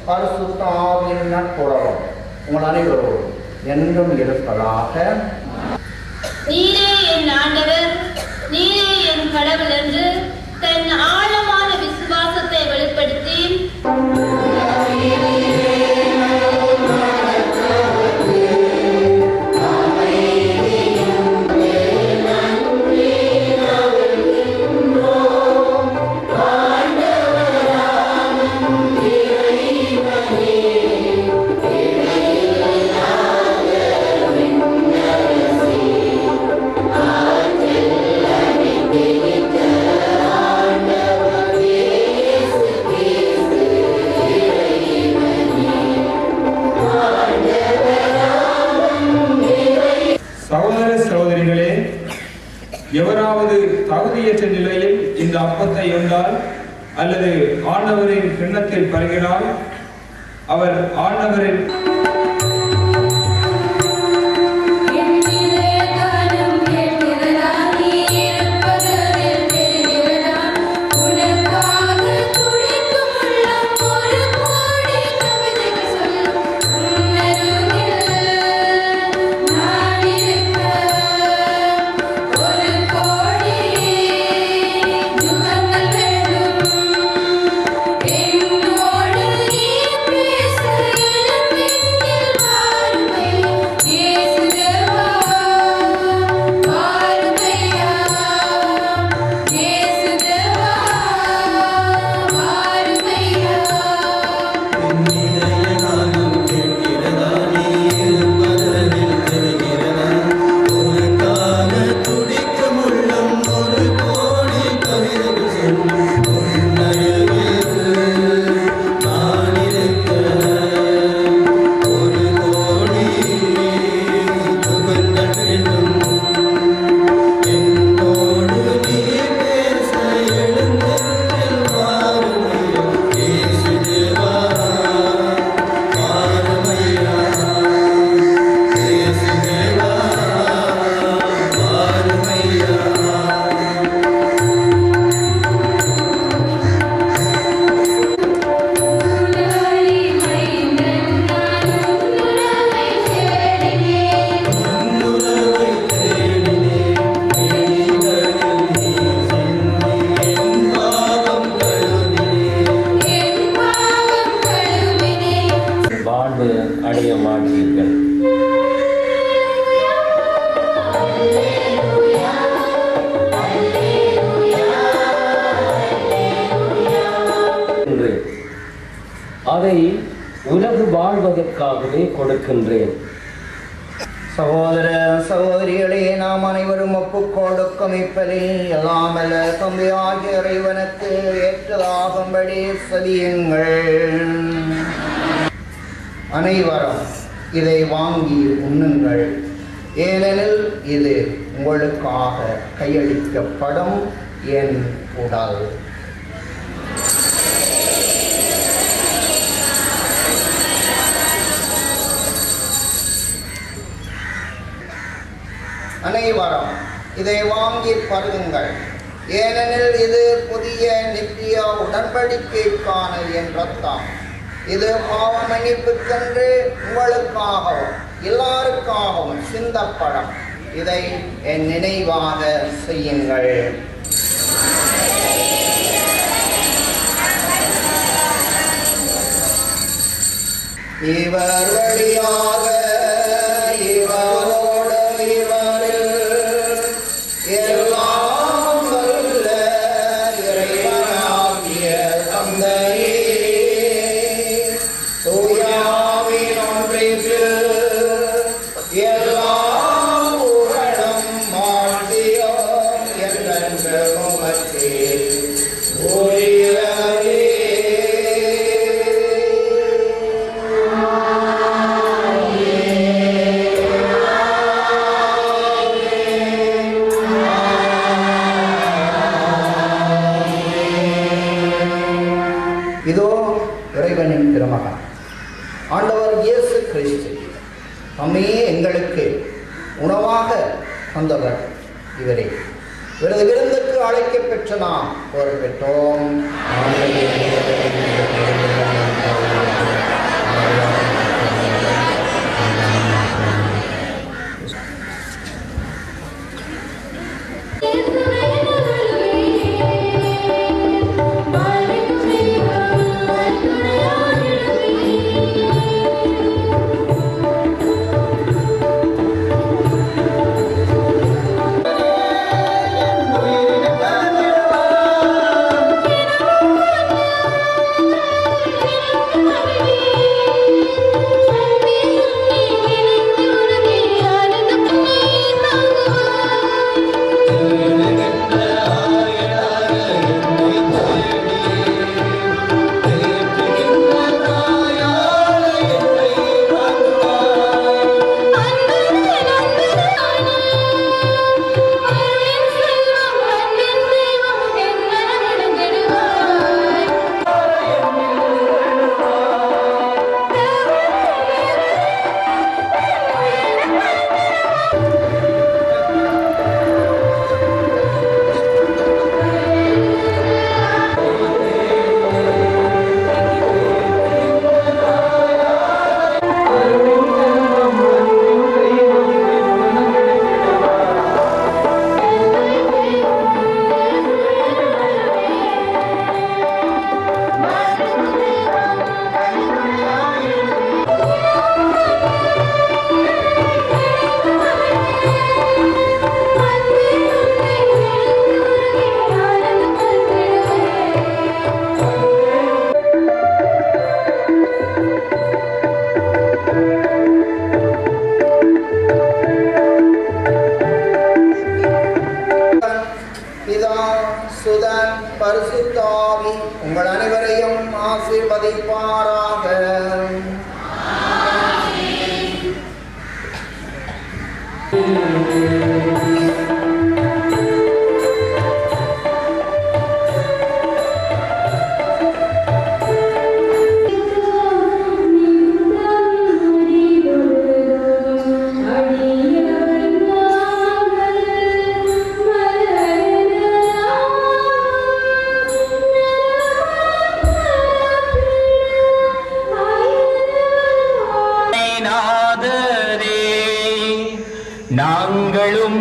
பரிசுத்த ஆவியின் நட்புறவும் உங்கள் அனைவரோடும் என்றும் இருப்பதாக நீரே என் ஆண்டவர் நீரே என் கடவுள் என்று தன் ஆழமான விசுவாசத்தை வெளிப்படுத்தி சகோதர சகோதரிகளே எவராவது தகுதியற்ற நிலையில் இந்த அப்பத்தை உண்டால் அல்லது ஆண்டவரின் கிண்ணத்தில் பருகினால் அவர் ஆண்டவரின் வாழ்வு அடைய மாட்டீர்கள் என்று அதை உலகு வாழ்வதற்காகவே கொடுக்கின்றேன் சகோதர சகோதரிகளே நாம் அனைவரும் ஒப்புக் கொடுக்கும் இப்பலில் எல்லாம் அல்ல தம்பி ஆகிய இறைவனுக்கு ஏற்றதாகும்படி சதியுங்கள் அனைவரும் இதை வாங்கி உண்ணுங்கள் ஏனெனில் இது உங்களுக்காக கையளிக்கப்படும் என் உடல் அனைவரும் இதை வாங்கி பருகுங்கள் ஏனெனில் இது புதிய நித்திய உடன்படிக்கைக்கான என் ரத்தம் இது பாவ மன்னிப்புக்கென்று உங்களுக்காகவும் எல்லாருக்காகவும் சிந்தப்படும் இதை என் நினைவாக செய்யுங்கள் இவர் வழியாக இவரோடு இவரில் எல்லாம் வல்ல இறைவனாகிய தந்தையே தூயாவின் ஒன்றிற்று எல்லா புகழும் மாற்றியும் என்றென்று உமக்கே உரியதே. இதோ இறைவனின் திருமகன் ஆண்டவர் இயேசு கிறிஸ்து தம்மையே எங்களுக்கு உணவாக தந்தவர் இவரே இவரது விருந்துக்கு அழைக்கப் பெற்ற நாம் ஒரு பெற்றோம்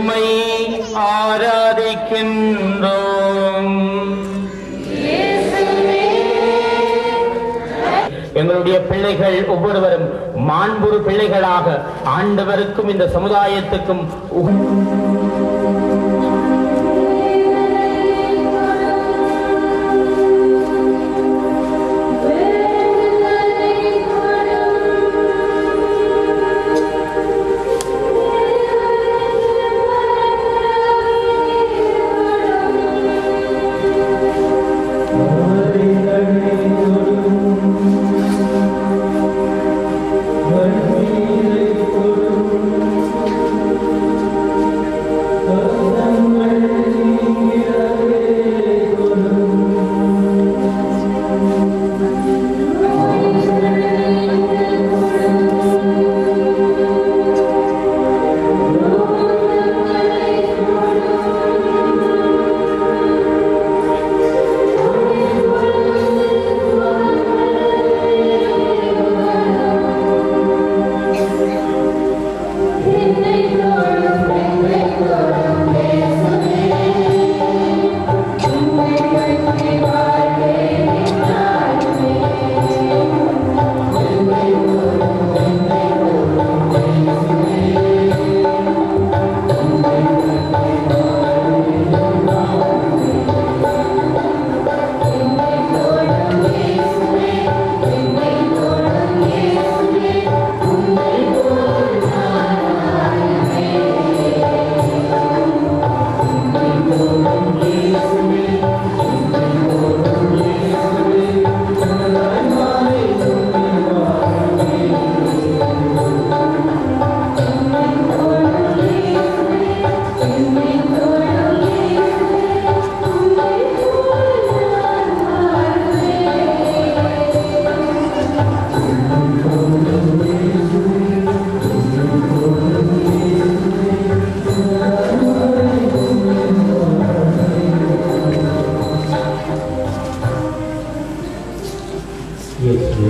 உம்மை ஆராதிக்கின்றோம் எங்களுடைய பிள்ளைகள் ஒவ்வொருவரும் மாண்புறு பிள்ளைகளாக ஆண்டவருக்கும் இந்த சமுதாயத்துக்கும் உக- இயேசு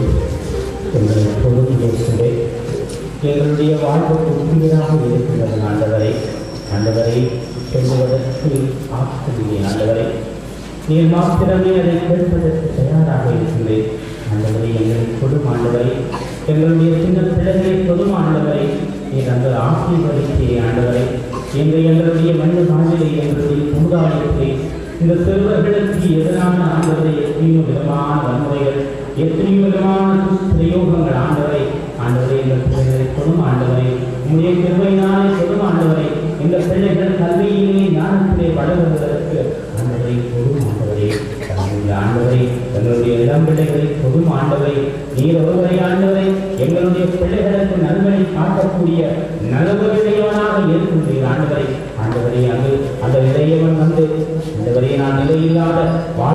எங்களை பொருள் இயேசுவே எங்களுடைய வாழ்வுக்கு உண்மையாக இருக்கின்றது ஆண்டவரை ஆண்டவரை சொல்லுவதற்கு ஆசிரியை ஆண்டவரை நீர் மாத்திரமே அதை கேட்பதற்கு தயாராக இருக்கின்றேன் ஆண்டவரை எங்களை கொடும் ஆண்டவரை எங்களுடைய சின்ன பிள்ளைகளை கொடும் ஆண்டவரை நீர் அந்த ஆசீர்வதித்தே ஆண்டவரை எங்கள் எங்களுடைய மனித வாழ்விலே எங்களுடைய சமுதாயத்தை இந்த சிறுவர்களுக்கு எதிரான ஆண்டவரை எத்தனையோ விதமான வன்முறைகள் எத்தனையோ விதமான பிரயோகங்கள் ஆண்டவரை ஆண்டவரை எங்கள் பிள்ளைகளை கொடும் ஆண்டவரை உங்களுடைய கிருபையினாலே கொடும் ஆண்டவரை இந்த பிள்ளைகள் கல்வியிலே ஞானத்திலே வளர்வதற்கு ஆண்டவரை கொடும் ஆண்டவரே எங்களுடைய ஆண்டவரை எங்களுடைய இளம் பிள்ளைகளை கொடும் ஆண்டவரை நீர் ஒருவரை ஆண்டவரை எங்களுடைய பிள்ளைகளுக்கு நன்மையை காட்டக்கூடிய நலவுடையவனாக இருக்கின்றீர் ஆண்டவரை ஆண்டவரை அங்கு அந்த இளையவன் வந்து ஆண்டவரை நான் நிலையில்லாத வா-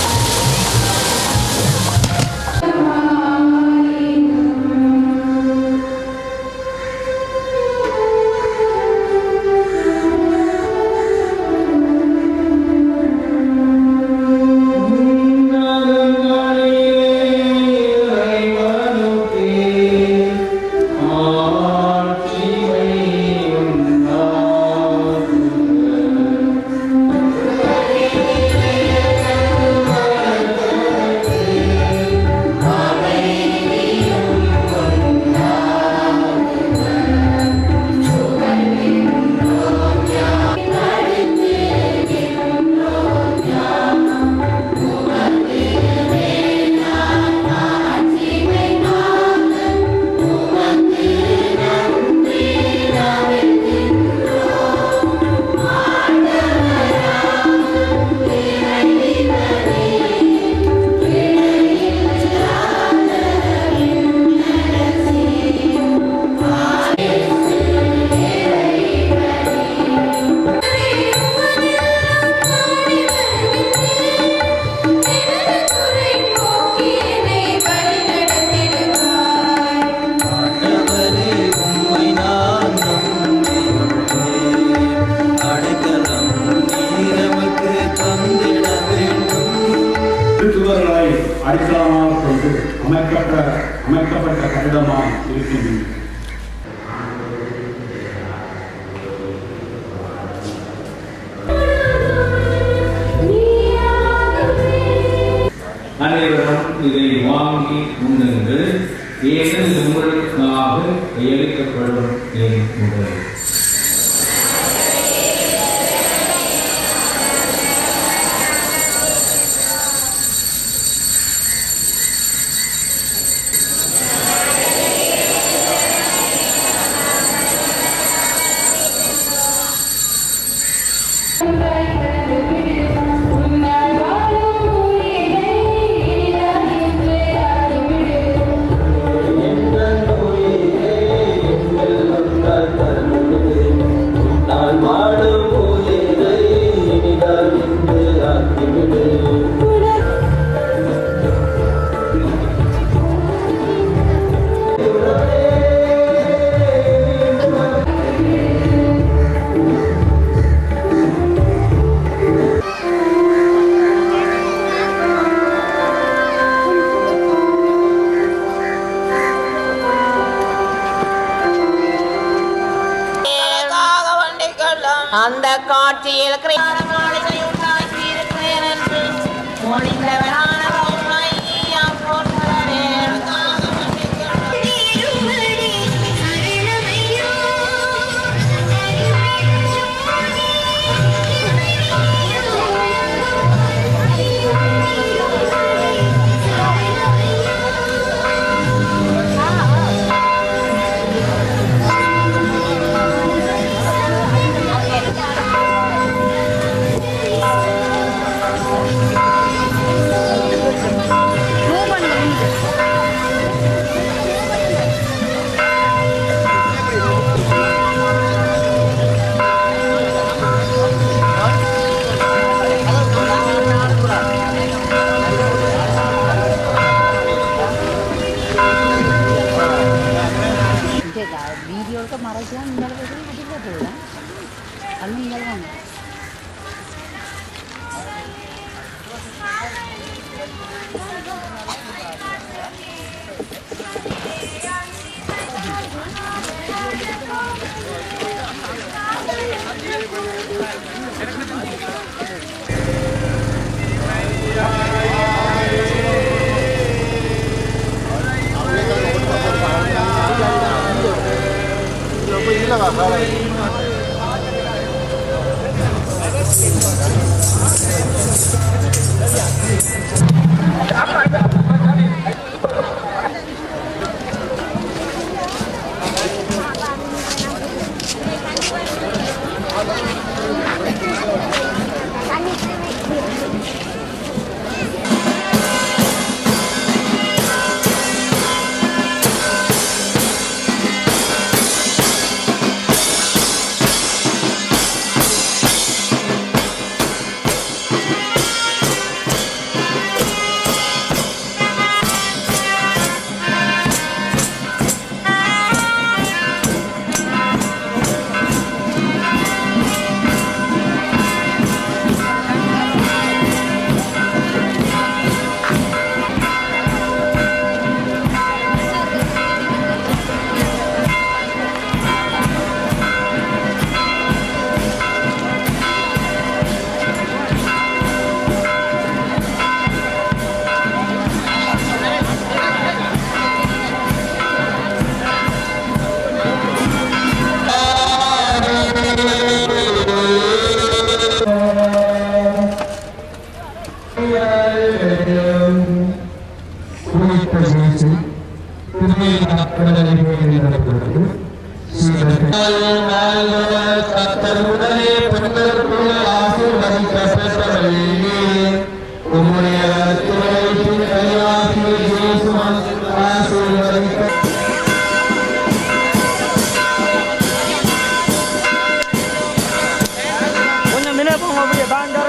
Thank திருத்துவர்களை அடித்தளமாக கொண்டு அமைக்கப்பட்ட அமைக்கப்பட்ட கட்டிடமாக இருக்கின்றன அனைவரும் இதை வாங்கி உண்ணுங்கள் ஏனெனில் உங்களுக்காக கையளிக்கப்படும் என் உடல் அந்த காட்சியில் கிரியாரமாளிகை உண்டாக்கி இருக்கிறேன் என்று மொழிந்தவரான பொம்மையா போற்றவே വീഡിയോകൾക്ക് മറയ്ക്കാൻ ഇന്നലെ വരെ അതില്ല പോകാം അന്ന് ഇന്നലെ വന്നു கொஞ்சம் மினே போங்க அப்படியே தாங்க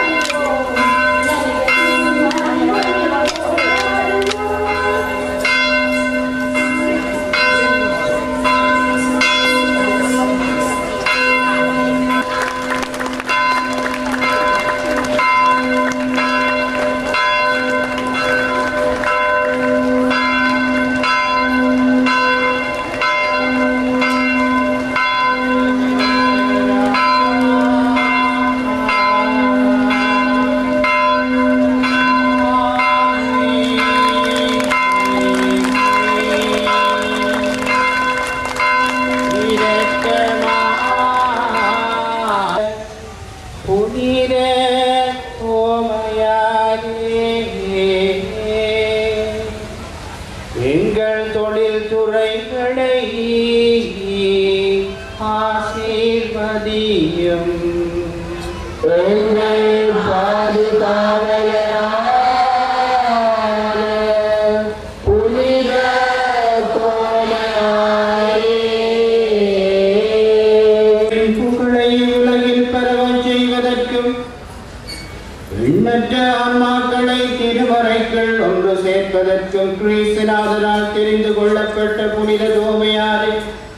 Thank மதியம் எங்கள் பாதுகாவலரான புனித கோமனாரே புகழை உலகில் பரவச் செய்வதற்கும் எண்ணற்ற ஆன்மாக்களை திருமறைகள் ஒன்று சேர்ப்பதற்கும் கிறிஸ்தநாதனால் தெரிந்து கொள்ளப்பட்ட புனித தோமையாரை